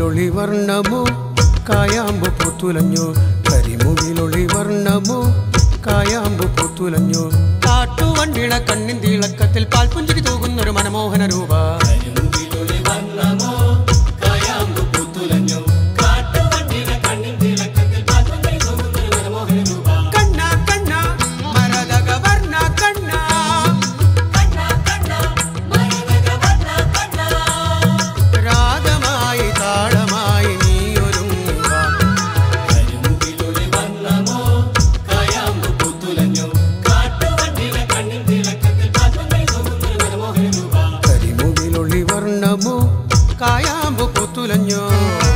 കരിമുകിലൊളി വർണ്ണമോ കായാമ്പു പൂത്തുലഞ്ഞു കരിമുകിലൊളി വർണ്ണമോ കായാമ്പു പൂത്തുലഞ്ഞു കാട്ടുവണ്ടിള കണ്ണിൻ തിളക്കത്തിൽ പാൽപുഞ്ചിരി തൂകുന്നൊരു മനമോഹന രൂപ കണ്ണ കണ്ണ മരതക വർണ്ണ കണ്ണ രാഗമായി താളമായി നീ ഒരുങ്ങുക കരിമുകിലൊളി വർണ്ണമോ കായാമ്പു പൂത്തുലഞ്ഞോ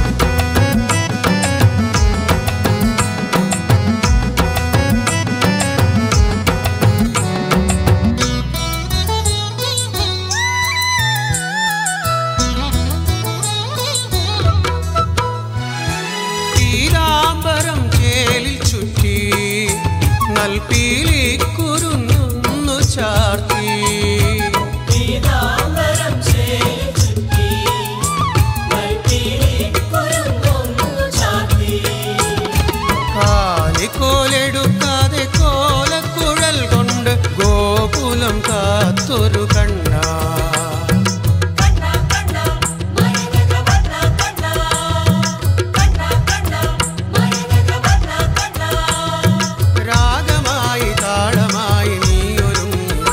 പീതാംബരം ചേലിൽ ചുറ്റി നൽപീലി കുരുന്നു ചാർത്തി കാലിക്കോലെടുക്കാതെ കോലക്കുഴൽ കൊണ്ട് ഗോകുലം കാത്തൊരു കണ്ണ രാഗമായി താളമായി നീ ഒരുങ്ങുക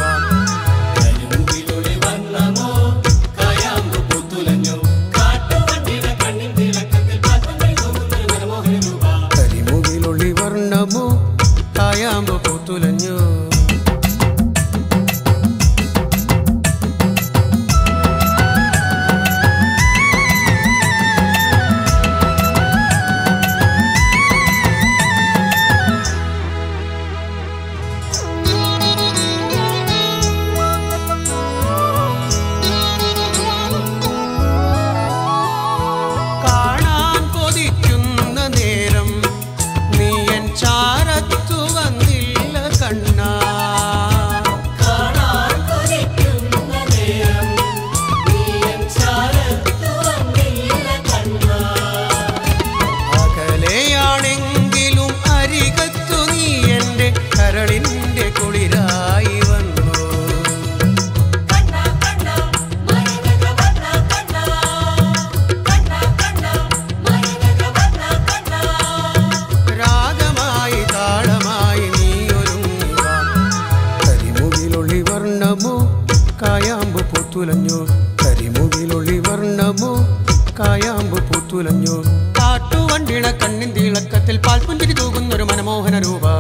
കരിമുകിലൊളി വർണ്ണമോ കായാമ്പു പൂത്തുലഞ്ഞു കാണാൻ കൊതിക്കുന്ന നേരം നീ എൻ ചാരത്തു വന്നില്ല കണ്ണ അകലെയാണെങ്കിലും അരികത്തു നീ എൻ്റെ കരളിൻ്റെ കുളിരായി വന്നു രാഗമായി താളമായി നീ ഒരുങ്ങുക കരിമുകിലൊളി വർണ്ണമോ കായാമ്പു പൂത്തുലഞ്ഞു കരിമുകിലൊളി വർണ്ണമോ കായാമ്പു പൂത്തുലഞ്ഞു കാട്ടുവണ്ടിണ കണ്ണിൻ തിളക്കത്തിൽ പാൽപുഞ്ചിരി തൂകുന്നൊരു മനമോഹന രൂപ